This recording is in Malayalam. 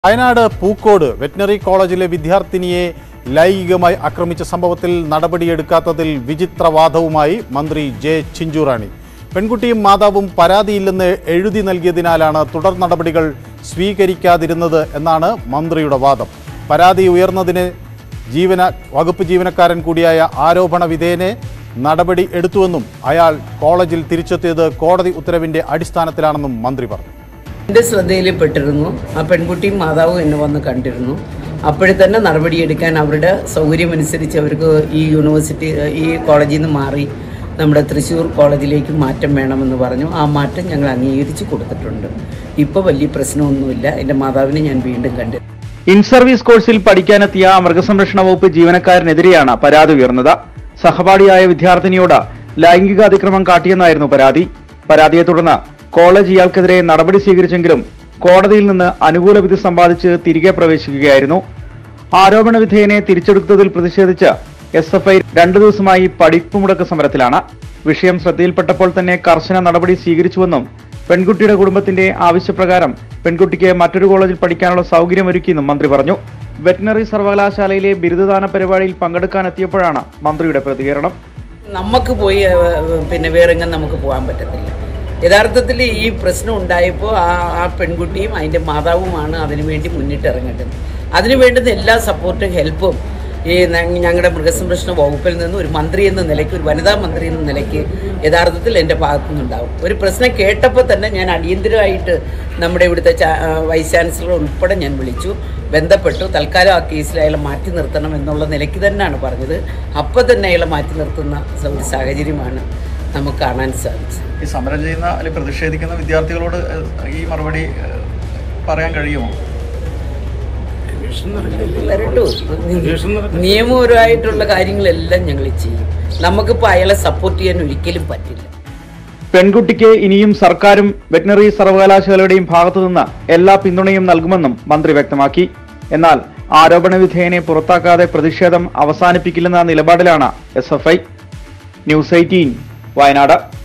വയനാട് പൂക്കോട് വെറ്റിനറി കോളേജിലെ വിദ്യാർത്ഥിനിയെ ലൈംഗികമായി ആക്രമിച്ച സംഭവത്തിൽ നടപടിയെടുക്കാത്തതിൽ വിചിത്രവാദവുമായി മന്ത്രി ജെ ചിഞ്ചുറാണി പെൺകുട്ടിയും മാതാവും പരാതിയില്ലെന്ന് എഴുതി നൽകിയതിനാലാണ് തുടർ നടപടികൾ സ്വീകരിക്കാതിരുന്നത് എന്നാണ് മന്ത്രിയുടെ വാദം പരാതി ഉയർന്നതിന് ജീവന വകുപ്പ് ജീവനക്കാരൻ കൂടിയായ ആരോപണ വിധേയനെ നടപടി എടുത്തുവെന്നും അയാൾ കോളേജിൽ തിരിച്ചെത്തിയത് കോടതി ഉത്തരവിന്റെ അടിസ്ഥാനത്തിലാണെന്നും മന്ത്രി പറഞ്ഞു എൻ്റെ ശ്രദ്ധയിൽപ്പെട്ടിരുന്നു ആ പെൺകുട്ടിയും മാതാവും എന്നെ വന്ന് കണ്ടിരുന്നു അപ്പോഴേ തന്നെ നടപടിയെടുക്കാൻ അവരുടെ സൗകര്യമനുസരിച്ച് അവർക്ക് ഈ യൂണിവേഴ്സിറ്റി ഈ കോളേജിൽ നിന്ന് മാറി നമ്മുടെ തൃശ്ശൂർ കോളേജിലേക്ക് മാറ്റം വേണമെന്ന് പറഞ്ഞു ആ മാറ്റം ഞങ്ങൾ അംഗീകരിച്ച് കൊടുത്തിട്ടുണ്ട് ഇപ്പോൾ വലിയ പ്രശ്നമൊന്നുമില്ല എൻ്റെ മാതാവിനെ ഞാൻ വീണ്ടും കണ്ടു ഇൻ സർവീസ് കോഴ്സിൽ പഠിക്കാനെത്തിയ മൃഗസംരക്ഷണ വകുപ്പ് ജീവനക്കാരനെതിരെയാണ് പരാതി ഉയർന്നത് സഹപാഠിയായ വിദ്യാർത്ഥിനിയോട് ലൈംഗിക അതിക്രമം കാട്ടിയെന്നായിരുന്നു പരാതി പരാതിയെ തുടർന്ന് കോളേജ് ഇയാൾക്കെതിരെ നടപടി സ്വീകരിച്ചെങ്കിലും കോടതിയിൽ നിന്ന് അനുകൂല വിധി സമ്പാദിച്ച് തിരികെ പ്രവേശിക്കുകയായിരുന്നു ആരോപണ വിധേയനെ തിരിച്ചെടുത്തതിൽ പ്രതിഷേധിച്ച് എസ് എഫ് ഐ രണ്ടു ദിവസമായി പഠിപ്പ് മുടക്ക സമരത്തിലാണ് വിഷയം ശ്രദ്ധയിൽപ്പെട്ടപ്പോൾ തന്നെ കർശന നടപടി സ്വീകരിച്ചുവെന്നും പെൺകുട്ടിയുടെ കുടുംബത്തിന്റെ ആവശ്യപ്രകാരം പെൺകുട്ടിക്ക് മറ്റൊരു കോളേജിൽ പഠിക്കാനുള്ള സൗകര്യമൊരുക്കിയെന്നും മന്ത്രി പറഞ്ഞു വെറ്റിനറി സർവകലാശാലയിലെ ബിരുദദാന പരിപാടിയിൽ പങ്കെടുക്കാനെത്തിയപ്പോഴാണ് മന്ത്രിയുടെ പ്രതികരണം നമുക്ക് പോയി ഏഹ്, പിന്നെ വേറെങ്ങും നമുക്ക് പോകാൻ പറ്റത്തില്ല യഥാർത്ഥത്തിൽ ഈ പ്രശ്നം ഉണ്ടായപ്പോൾ ആ ആ പെൺകുട്ടിയും അതിൻ്റെ മാതാവുമാണ് അതിനുവേണ്ടി മുന്നിട്ടിറങ്ങേണ്ടത് അതിനു വേണ്ടുന്ന എല്ലാ സപ്പോർട്ടും ഹെൽപ്പും ഈ ഞങ്ങളുടെ മൃഗസംരക്ഷണ വകുപ്പിൽ നിന്ന് ഒരു മന്ത്രി എന്ന നിലയ്ക്ക് ഒരു വനിതാ മന്ത്രി എന്ന നിലയ്ക്ക് യഥാർത്ഥത്തിൽ എൻ്റെ ഭാഗത്തു നിന്നുണ്ടാവും ഒരു പ്രശ്നം കേട്ടപ്പോൾ തന്നെ ഞാൻ അടിയന്തരമായിട്ട് നമ്മുടെ ഇവിടുത്തെ ചാ- ആ, വൈസ് ചാൻസലർ ഉൾപ്പെടെ ഞാൻ വിളിച്ചു ബന്ധപ്പെട്ടു തൽക്കാലം ആ കേസിൽ അയാളെ മാറ്റി നിർത്തണം എന്നുള്ള നിലയ്ക്ക് തന്നെയാണ് പറഞ്ഞത് അപ്പം തന്നെ അയാളെ മാറ്റി നിർത്തുന്ന സ- ഒരു സാഹചര്യമാണ് നമുക്ക് കാണാൻ സാധിച്ചത് ഈ സമരം ചെയ്യുന്ന അല്ലെങ്കിൽ പ്രതിഷേധിക്കുന്ന വിദ്യാർത്ഥികളോട് ഏഹ്, ഈ മറുപടി ഏഹ്, പറയാൻ കഴിയുമോ വരട്ടു നിയമപരമായിട്ടുള്ള കാര്യങ്ങളെല്ലാം ഞങ്ങൾ ചെയ്യും നമുക്കിപ്പോൾ അയാളെ സപ്പോർട്ട് ചെയ്യാൻ ഒരിക്കലും പറ്റില്ല പെൺകുട്ടിക്ക് ഇനിയും സർക്കാരും വെറ്റിനറി സർവകലാശാലയുടെയും ഭാഗത്തുനിന്ന് എല്ലാ പിന്തുണയും നൽകുമെന്നും മന്ത്രി വ്യക്തമാക്കി എന്നാൽ ആരോപണ വിധേയനെ പുറത്താക്കാതെ പ്രതിഷേധം അവസാനിപ്പിക്കില്ലെന്ന നിലപാടിലാണ് S F I news eighteen Wayanad